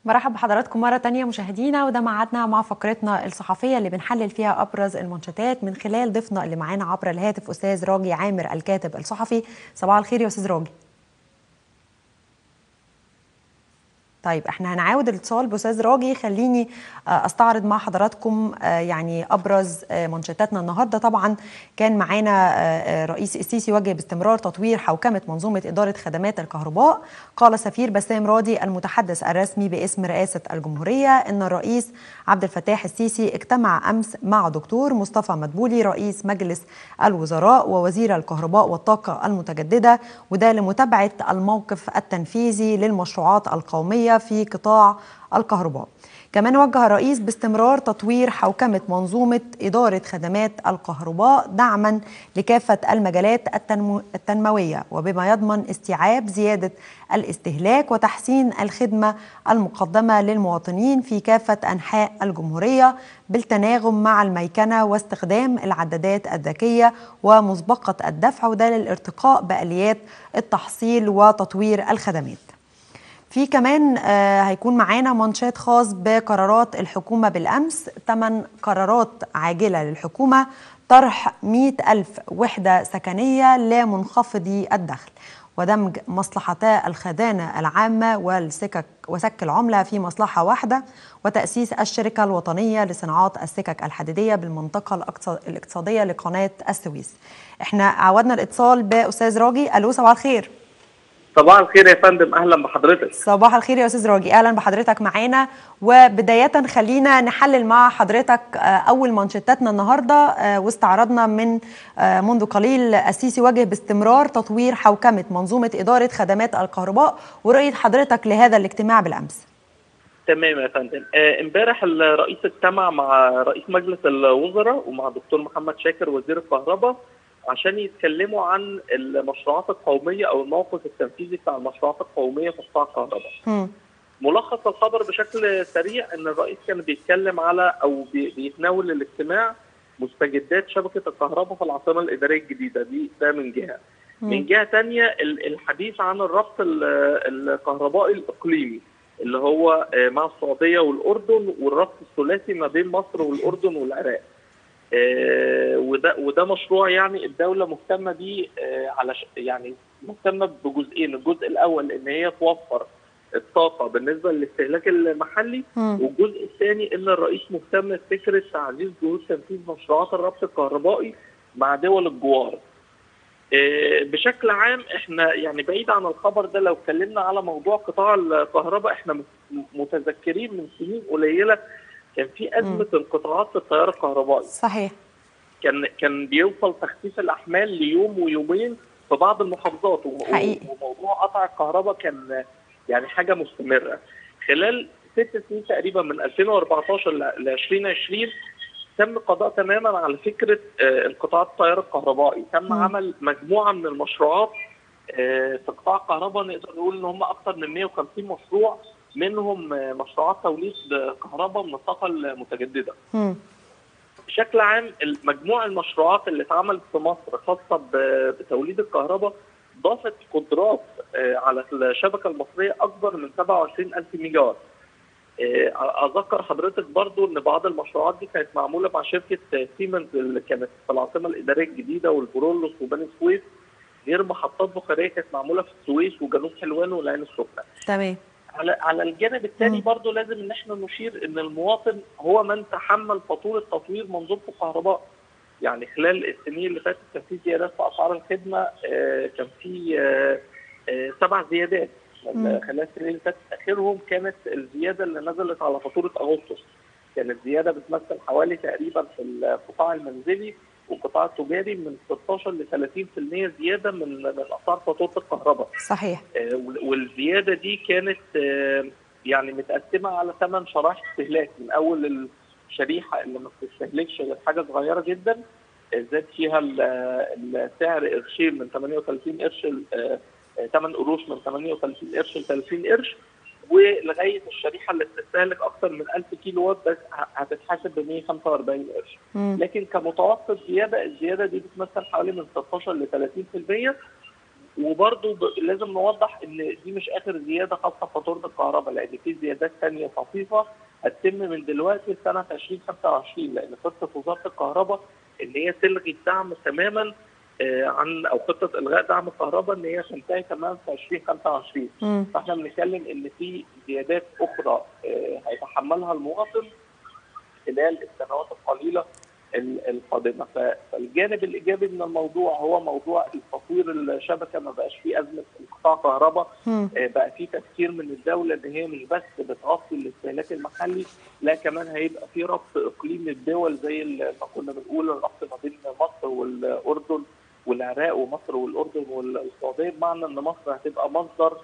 مرحب بحضراتكم مرة تانية مشاهدينا وده ميعادنا مع فقرتنا الصحفية اللي بنحلل فيها أبرز المنشطات من خلال ضيفنا اللي معانا عبر الهاتف أستاذ راجي عامر الكاتب الصحفي صباح الخير يا أستاذ راجي طيب احنا هنعاود الاتصال باستاذ راجي خليني استعرض مع حضراتكم يعني ابرز منشطاتنا النهارده طبعا كان معانا رئيس السيسي وجه باستمرار تطوير حوكمه منظومه اداره خدمات الكهرباء قال سفير بسام راضي المتحدث الرسمي باسم رئاسه الجمهوريه ان الرئيس عبد الفتاح السيسي اجتمع امس مع دكتور مصطفى مدبولي رئيس مجلس الوزراء ووزير الكهرباء والطاقه المتجدده وده لمتابعه الموقف التنفيذي للمشروعات القوميه في قطاع الكهرباء كمان وجه الرئيس باستمرار تطوير حوكمة منظومة إدارة خدمات الكهرباء دعما لكافة المجالات التنمو التنموية وبما يضمن استيعاب زيادة الاستهلاك وتحسين الخدمة المقدمة للمواطنين في كافة أنحاء الجمهورية بالتناغم مع الميكنة واستخدام العدادات الذكية ومسبقة الدفع وده للارتقاء بآليات التحصيل وتطوير الخدمات في كمان هيكون معانا منشات خاص بقرارات الحكومة بالأمس ثمان قرارات عاجلة للحكومة طرح 100 ألف وحدة سكنية لمنخفضي الدخل ودمج مصلحتا الخزانة العامة والسكك وسك العملة في مصلحة واحدة وتأسيس الشركة الوطنية لصناعات السكك الحديدية بالمنطقة الاقتصادية لقناة السويس احنا عودنا الاتصال بأستاذ راجي ألو صباح الخير صباح الخير يا فندم اهلا بحضرتك صباح الخير يا استاذ راجي اهلا بحضرتك معانا وبدايه خلينا نحلل مع حضرتك اول منشطاتنا النهارده واستعرضنا من منذ قليل السيسي وجه باستمرار تطوير حوكمه منظومه اداره خدمات الكهرباء ورؤيه حضرتك لهذا الاجتماع بالامس تمام يا فندم امبارح الرئيس اجتمع مع رئيس مجلس الوزراء ومع دكتور محمد شاكر وزير الكهرباء عشان يتكلموا عن المشروعات القوميه او الموقف التنفيذي بتاع المشروعات القوميه في قطاع الكهرباء. ملخص الخبر بشكل سريع ان الرئيس كان بيتكلم على او بيتناول الاجتماع مستجدات شبكه الكهرباء في العاصمه الاداريه الجديده دي ده من جهه. مم. من جهه ثانيه الحديث عن الربط الكهربائي الاقليمي اللي هو مع السعوديه والاردن والربط الثلاثي ما بين مصر والاردن والعراق. آه وده وده مشروع يعني الدوله مهتمه بيه آه على يعني مهتمه بجزئين، الجزء الاول ان هي توفر الطاقه بالنسبه للاستهلاك المحلي م. والجزء الثاني ان الرئيس مهتم بفكره تعزيز جهود تنفيذ مشروعات الربط الكهربائي مع دول الجوار. آه بشكل عام احنا يعني بعيد عن الخبر ده لو اتكلمنا على موضوع قطاع الكهرباء احنا متذكرين من سنين قليله كان في ازمه انقطاعات في التيار الكهربائي صحيح كان كان بيوصل تخفيف الاحمال ليوم ويومين في بعض المحافظات حقيقي. وموضوع قطع الكهرباء كان يعني حاجه مستمره خلال ست سنين تقريبا من 2014 ل 2020 تم قضاء تماما على فكره انقطاع التيار الكهربائي تم م. عمل مجموعه من المشروعات في قطاع الكهرباء نقدر نقول ان هم اكثر من 150 مشروع منهم مشروعات توليد كهرباء من الطاقه المتجدده. م. بشكل عام مجموع المشروعات اللي اتعملت في مصر خاصه بتوليد الكهرباء ضافت قدرات على الشبكه المصريه اكبر من 27000 ميجا وات. اذكر حضرتك برضو ان بعض المشروعات دي كانت معموله مع شركه سيمنز اللي كانت في العاصمه الاداريه الجديده والبرولوس وبني سويف غير محطات بخاريه كانت معموله في السويس وجنوب حلوان والعين السخنه. تمام. على على الجانب الثاني برضه لازم ان احنا نشير ان المواطن هو من تحمل فاتوره تطوير منظومه الكهرباء. يعني خلال السنين اللي فاتت كان في زيادات في اسعار الخدمه آه كان في آه آه سبع زيادات خلال السنين اللي فاتت اخرهم كانت الزياده اللي نزلت على فاتوره اغسطس. كانت زياده بتمثل حوالي تقريبا في القطاع المنزلي والقطاع التجاري من 16 ل 30% زياده من من اسعار فاتوره الكهرباء. صحيح. آه والزياده دي كانت آه يعني متقسمه على ثمان شرائح استهلاك من اول الشريحه اللي ما بتستهلكش غير حاجه صغيره جدا زاد فيها السعر قرشين من 38 قرش 8 قروش من 38 قرش ل 30 قرش ولغايه الشريحه اللي بتستهلك اكثر من 1000 كيلو وات بس هتتحاسب ب 145 قرش لكن كمتوسط زياده الزياده دي بتمثل حوالي من 16 ل 30% وبرضه ب... لازم نوضح ان دي مش اخر زياده خاصه بفاتوره الكهرباء لان في زيادات ثانيه طفيفه هتتم من دلوقتي لسنه 2025 لان خطه وزاره الكهرباء ان هي تلغي الدعم تماما آه عن او خطه الغاء دعم الكهرباء ان هي تنتهي تماما في 2025 مم. فاحنا بنتكلم ان في زيادات اخرى آه هيتحملها المواطن خلال السنوات القليله ال- القادمه ف- فالجانب الايجابي من الموضوع هو موضوع تطوير الشبكه ما بقاش فيه ازمه انقطاع كهرباء مم. آه، بقى في تفكير من الدوله ان هي مش بس بتغطي الاستهلاك المحلي لا كمان هيبقى في ربط اقليمي الدول زي ال- ما كنا بنقول الربط ما بين مصر والاردن والعراق ومصر والاردن والسعوديه بمعنى ان مصر هتبقى مصدر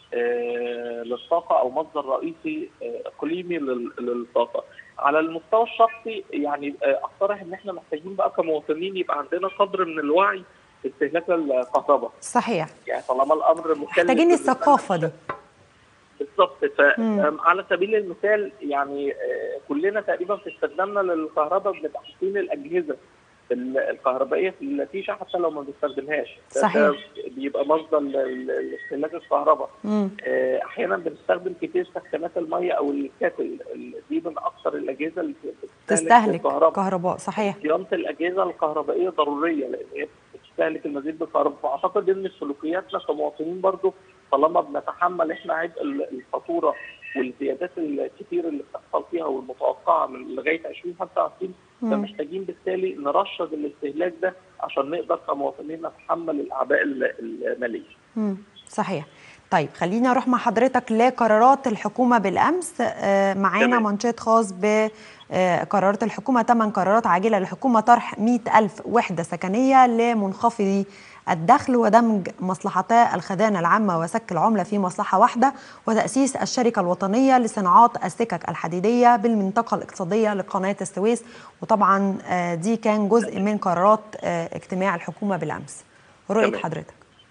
آه، للطاقه او مصدر رئيسي آه، اقليمي لل- للطاقه. على المستوى الشخصي يعني آه، اقترح ان احنا محتاجين بقى كمواطنين يبقى عندنا قدر من الوعي في استهلاك الكهرباء، صحيح يعني طالما الامر مكلف محتاجين بالنسبة الثقافه دي بالظبط مم. فعلى سبيل المثال يعني آه، كلنا تقريبا في استخدامنا للكهرباء بنبقى حاطين الاجهزه ال- الكهربائيه في الفيشه حتى لو ما بنستخدمهاش ده- صحيح. ده بيبقى مصدر ل- ل- لاستهلاك الكهرباء مم. آه، احيانا بنستخدم كتير سخانات الميه او الكاتل ال- دي من اكثر الاجهزه اللي تستهلك الكهرباء كهرباء صحيح صيانه الاجهزه الكهربائيه ضروريه لان هي بتستهلك المزيد بالكهرباء فاعتقد ان سلوكياتنا كمواطنين برضو طالما بنتحمل احنا عبء ال- الفاتوره والزيادات الكتير اللي بتحصل فيها والمتوقعه من لغايه 2025 مم. فمحتاجين بالتالي نرشد الاستهلاك ده عشان نقدر كمواطنين نتحمل الاعباء ال- الماليه. مم. صحيح طيب خليني اروح مع حضرتك لقرارات الحكومه بالامس آه، معانا تمام. منشط خاص بقرارات الحكومه ثمان قرارات عاجله للحكومه طرح 100 ألف وحده سكنيه لمنخفضي الدخل ودمج مصلحتا الخزانه العامه وسك العمله في مصلحه واحده وتاسيس الشركه الوطنيه لصناعات السكك الحديديه بالمنطقه الاقتصاديه لقناه السويس وطبعا آه، دي كان جزء من قرارات آه، اجتماع الحكومه بالامس رؤيه تمام. حضرتك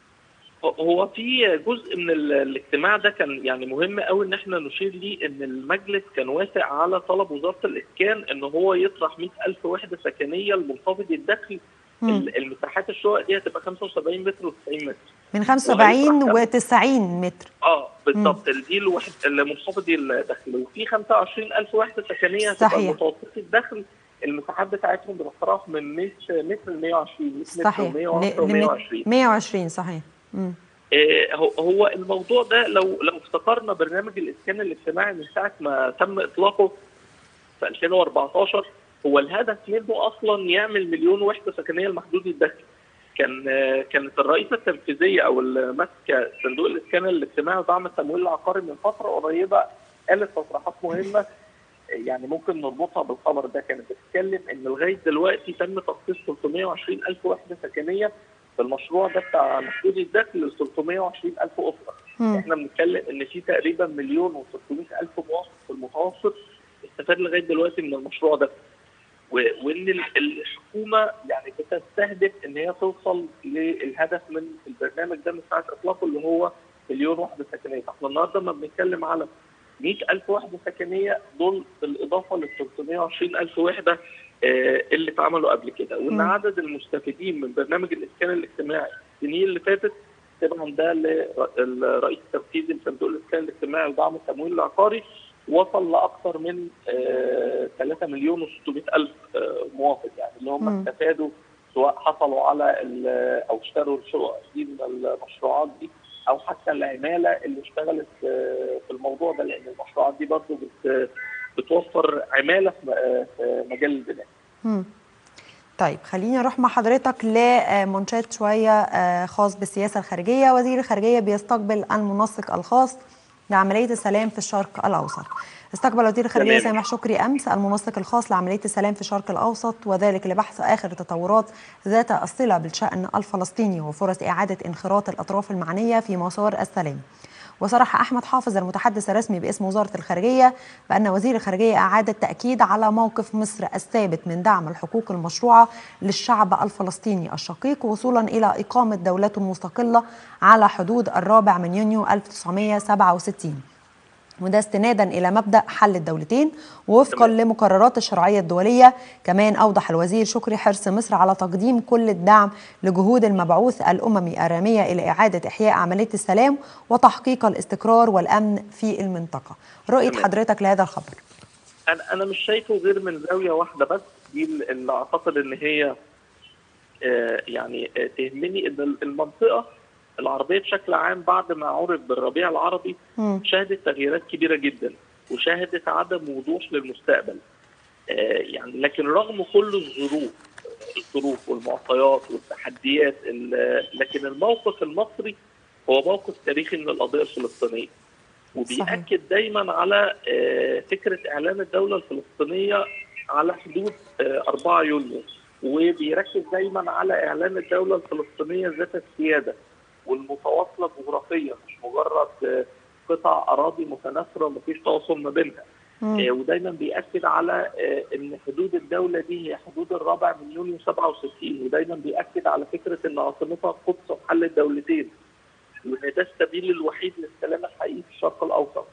هو في جزء من ال- الاجتماع ده كان يعني مهم قوي ان احنا نشير ليه ان المجلس كان وافق على طلب وزاره الاسكان ان هو يطرح 100 الف وحده سكنيه لمنخفضي الدخل مم. ال- المساحات الشقق دي هتبقى 75 متر و90 متر من 75 وهيطرح و90 متر اه بالظبط دي الوحد المنخفضي الدخل وفي 25 الف وحده سكنيه هتبقى صحيح. متوسطي الدخل المساحات بتاعتهم بتتراوح من 100 متر ل 120 100 متر صحيح و110 ل- و120 120 صحيح مم. آه، هو- هو الموضوع ده لو لو افتكرنا برنامج الاسكان الاجتماعي من ساعه ما تم اطلاقه في 2014 هو الهدف منه اصلا يعمل مليون وحده سكنيه لمحدود الدخل. كان آه، كانت الرئيسه التنفيذيه او اللي ماسكه صندوق الاسكان الاجتماعي ودعم التمويل العقاري من فتره قريبه قالت تصريحات مهمه يعني ممكن نربطها بالخبر ده كانت بتتكلم ان لغايه دلوقتي تم تخصيص 320 الف وحده سكنيه في المشروع ده بتاع محدود الدخل ل 320 الف اسره مم. احنا بنتكلم ان في تقريبا مليون و600 الف مواطن في المتوسط استفاد لغايه دلوقتي من المشروع ده و- وان ال- الحكومه يعني بتستهدف ان هي توصل للهدف من البرنامج ده من ساعه اطلاقه اللي هو مليون وحده سكنيه، احنا النهارده لما بنتكلم على 100000 وحده سكنيه دول بالاضافه لل 320 الف وحده آه، اللي اتعملوا قبل كده وان مم. عدد المستفيدين من برنامج الاسكان الاجتماعي السنين اللي فاتت طبعا ده للرئيس التنفيذي لصندوق الاسكان الاجتماعي ودعم التمويل العقاري وصل لاكثر من آه، 3 مليون و600 الف آه، مواطن يعني اللي مم. هم استفادوا سواء حصلوا على ال- او اشتروا الشقق دي من المشروعات دي او حتى العماله اللي اشتغلت آه، في الموضوع ده لان المشروعات دي برضه بت بتوفر عماله في م- في مجال البناء. مم. طيب خليني اروح مع حضرتك لمنشات شويه آه، خاص بالسياسه الخارجيه وزير الخارجيه بيستقبل المنسق الخاص لعمليه السلام في الشرق الاوسط استقبل وزير الخارجيه تمام. سامح شكري امس المنسق الخاص لعمليه السلام في الشرق الاوسط وذلك لبحث اخر التطورات ذات الصله بالشان الفلسطيني وفرص اعاده انخراط الاطراف المعنيه في مسار السلام وصرح احمد حافظ المتحدث الرسمي باسم وزاره الخارجيه بان وزير الخارجيه اعاد التاكيد على موقف مصر الثابت من دعم الحقوق المشروعه للشعب الفلسطيني الشقيق وصولا الى اقامه دولته المستقله على حدود الرابع من يونيو 1967 وده استنادا الى مبدا حل الدولتين ووفقا لمقررات الشرعيه الدوليه كمان اوضح الوزير شكري حرص مصر على تقديم كل الدعم لجهود المبعوث الاممي الراميه الى اعاده احياء عمليه السلام وتحقيق الاستقرار والامن في المنطقه رؤيه حضرتك لهذا الخبر انا انا مش شايفه غير من زاويه واحده بس دي اللي اعتقد ان هي يعني تهمني ان المنطقه العربيه بشكل عام بعد ما عرف بالربيع العربي م. شهدت تغييرات كبيره جدا وشهدت عدم وضوح للمستقبل يعني لكن رغم كل الظروف الظروف والمعطيات والتحديات لكن الموقف المصري هو موقف تاريخي من القضيه الفلسطينيه وبيأكد صحيح. دايما على فكره اعلان الدوله الفلسطينيه على حدود 4 يونيو وبيركز دايما على اعلان الدوله الفلسطينيه ذات السياده والمتواصله جغرافيا مش مجرد قطع اراضي متناثره مفيش تواصل ما بينها آه ودايما بياكد على آه ان حدود الدوله دي هي حدود الرابع من يونيو 67 ودايما بياكد على فكره ان عاصمتها القدس وحل الدولتين وان ده السبيل الوحيد للسلام الحقيقي في الشرق الاوسط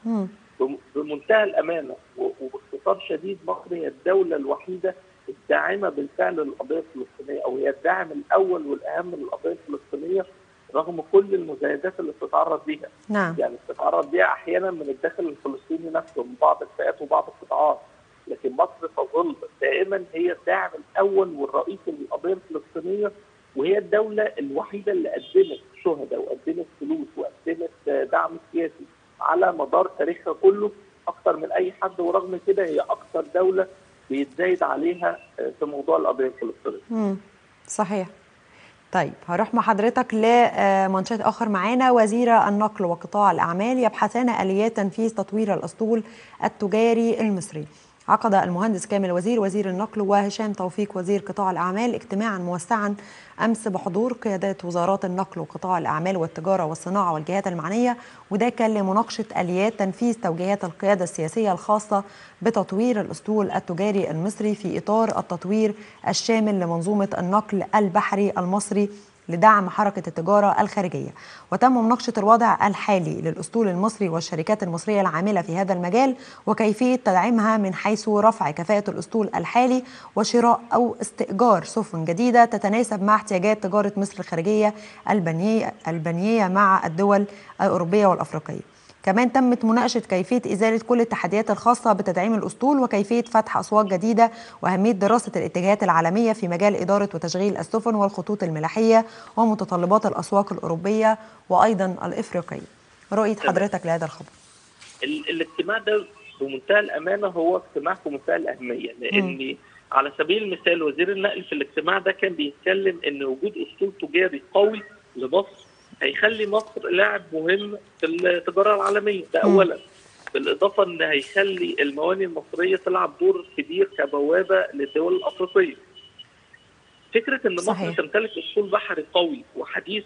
بمنتهى الامانه وباختصار شديد مصر هي الدوله الوحيده الداعمه بالفعل للقضيه الفلسطينيه او هي الداعم الاول والاهم للقضيه الفلسطينيه رغم كل المزايدات اللي بتتعرض ليها نعم. يعني بتتعرض ليها احيانا من الداخل الفلسطيني نفسه من بعض الفئات وبعض القطاعات لكن مصر تظل دائما هي الداعم الاول والرئيسي للقضيه الفلسطينيه وهي الدوله الوحيده اللي قدمت شهداء وقدمت فلوس وقدمت دعم سياسي على مدار تاريخها كله اكثر من اي حد ورغم كده هي اكثر دوله بيتزايد عليها في موضوع القضيه الفلسطينيه. صحيح. طيب هروح مع حضرتك لمنشط اخر معانا وزير النقل وقطاع الاعمال يبحثان اليات تنفيذ تطوير الاسطول التجاري المصري. عقد المهندس كامل وزير وزير النقل وهشام توفيق وزير قطاع الاعمال اجتماعا موسعا امس بحضور قيادات وزارات النقل وقطاع الاعمال والتجاره والصناعه والجهات المعنيه وده كان لمناقشه اليات تنفيذ توجيهات القياده السياسيه الخاصه بتطوير الاسطول التجاري المصري في اطار التطوير الشامل لمنظومه النقل البحري المصري لدعم حركة التجارة الخارجية وتم مناقشة الوضع الحالي للأسطول المصري والشركات المصرية العاملة في هذا المجال وكيفية تدعيمها من حيث رفع كفاءة الأسطول الحالي وشراء أو استئجار سفن جديدة تتناسب مع احتياجات تجارة مصر الخارجية البنية, البنية مع الدول الأوروبية والأفريقية كمان تمت مناقشة كيفية إزالة كل التحديات الخاصة بتدعيم الأسطول وكيفية فتح أسواق جديدة وأهمية دراسة الاتجاهات العالمية في مجال إدارة وتشغيل السفن والخطوط الملاحية ومتطلبات الأسواق الأوروبية وأيضا الإفريقية رؤية حضرتك لهذا الخبر الاجتماع ده بمنتهى الأمانة هو اجتماع في منتهى الأهمية لأن على سبيل المثال وزير النقل في الاجتماع ده كان بيتكلم ان وجود اسطول تجاري قوي لمصر هيخلي مصر لاعب مهم في التجاره العالميه ده اولا بالاضافه ان هيخلي المواني المصريه تلعب دور كبير كبوابه للدول الافريقيه. فكره ان صحيح. مصر تمتلك اسطول بحري قوي وحديث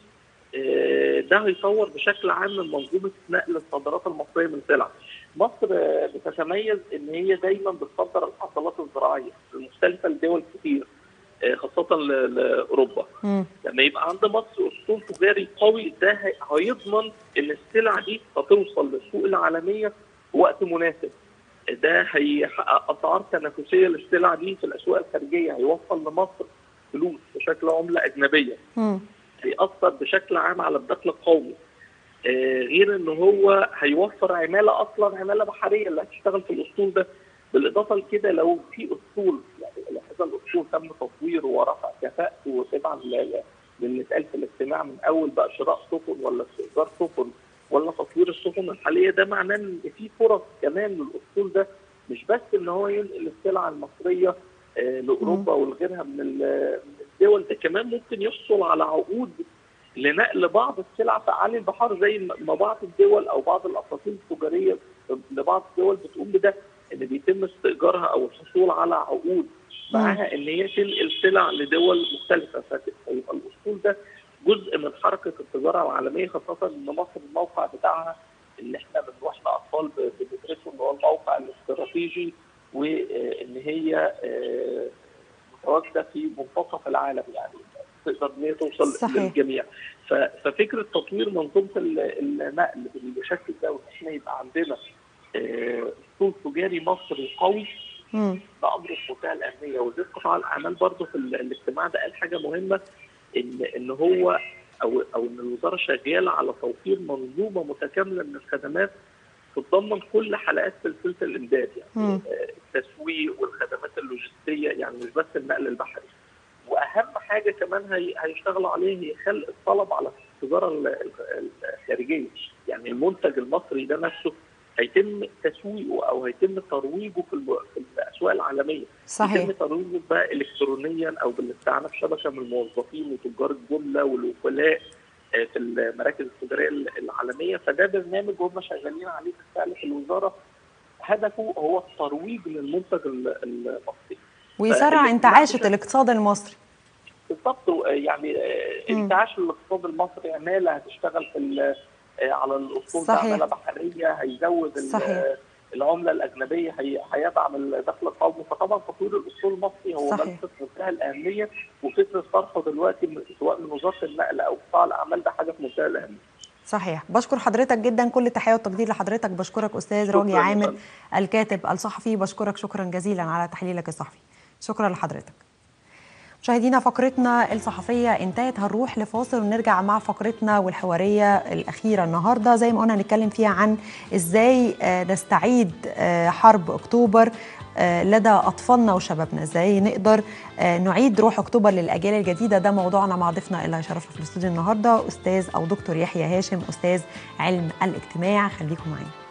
ده هيطور بشكل عام من منظومه نقل الصادرات المصريه من سلع. مصر بتتميز ان هي دايما بتصدر الحصلات الزراعيه المختلفه لدول كتير خاصة لأوروبا لما يبقى عند مصر أسطول تجاري قوي ده هيضمن إن السلع دي هتوصل للسوق العالمية في وقت مناسب ده هيحقق أسعار تنافسية للسلع دي في الأسواق الخارجية هيوصل لمصر فلوس بشكل عملة أجنبية هيأثر بشكل عام على الدخل القومي آه غير ان هو هيوفر عماله اصلا عماله بحريه اللي هتشتغل في الاسطول ده بالاضافه لكده لو في اسطول يعني هذا الاسطول تم تطويره ورفع كفاءته طبعا للي اتقال في الاجتماع من اول بقى شراء سفن ولا استئجار سفن ولا تطوير السفن الحاليه ده معناه ان في فرص كمان للاسطول ده مش بس ان هو ينقل السلع المصريه آه لاوروبا ولغيرها من الدول ده كمان ممكن يحصل على عقود لنقل بعض السلع في اعالي البحار زي ما بعض الدول او بعض الاساطيل التجاريه لبعض الدول بتقوم بده ان بيتم استئجارها او الحصول على عقود معاها ان هي تنقل سلع لدول مختلفه فيبقى الاسطول ده جزء من حركه التجاره العالميه خاصه ان مصر الموقع بتاعها اللي احنا من واحنا اطفال بندرسه ان هو الموقع الاستراتيجي وان هي متواجده في منتصف العالم يعني تقدر ان هي توصل صحيح. للجميع ففكره تطوير منظومه النقل بالشكل ده وان احنا يبقى عندنا آه، اسطول تجاري مصري قوي مم. ده امر في منتهى الاهميه وزير قطاع الاعمال برضه في ال- الاجتماع ده قال حاجه مهمه ان ان هو او او ان الوزاره شغاله على توفير منظومه متكامله من الخدمات تتضمن كل حلقات سلسله الامداد يعني مم. آه، التسويق والخدمات اللوجستيه يعني مش بس النقل البحري واهم حاجه كمان هي هيشتغلوا عليه هي خلق الطلب على التجاره ال- ال- الخارجيه يعني المنتج المصري ده نفسه هيتم تسويقه او هيتم ترويجه في الم- في الاسواق العالميه صحيح يتم ترويجه بقى الكترونيا او بالاستعانه بشبكه من الموظفين وتجار الجمله والوكلاء آه، في المراكز التجاريه العالميه فده برنامج هم شغالين عليه بالفعل في الوزاره هدفه هو الترويج للمنتج ال- المصري ويسرع فاللي- انتعاشة الاقتصاد المصري بالضبط آه، يعني آه، مم. انتعاش الاقتصاد المصري عماله هتشتغل في ال- آه، على الاسطول صحيح. عماله بحريه هيزود ال- صحيح. آه، العمله الاجنبيه هي هيدعم الدخل القومي فطبعا تطوير الاسطول المصري هو صحيح. ملفت منتهى الاهميه وفكره طرحه دلوقتي من- سواء من وزاره النقل او قطاع الاعمال ده حاجه في منتهى الاهميه. صحيح بشكر حضرتك جدا كل التحية والتقدير لحضرتك بشكرك أستاذ شكراً راجي يا عامر فندم. الكاتب الصحفي بشكرك شكرا جزيلا على تحليلك الصحفي شكرا لحضرتك مشاهدينا فقرتنا الصحفية انتهت هنروح لفاصل ونرجع مع فقرتنا والحوارية الأخيرة النهاردة زي ما قلنا هنتكلم فيها عن إزاي آه، نستعيد آه، حرب أكتوبر آه، لدى أطفالنا وشبابنا إزاي نقدر آه، نعيد روح أكتوبر للأجيال الجديدة ده موضوعنا مع ضيفنا اللي هيشرفنا في الاستوديو النهاردة أستاذ أو دكتور يحيى هاشم أستاذ علم الاجتماع خليكم معانا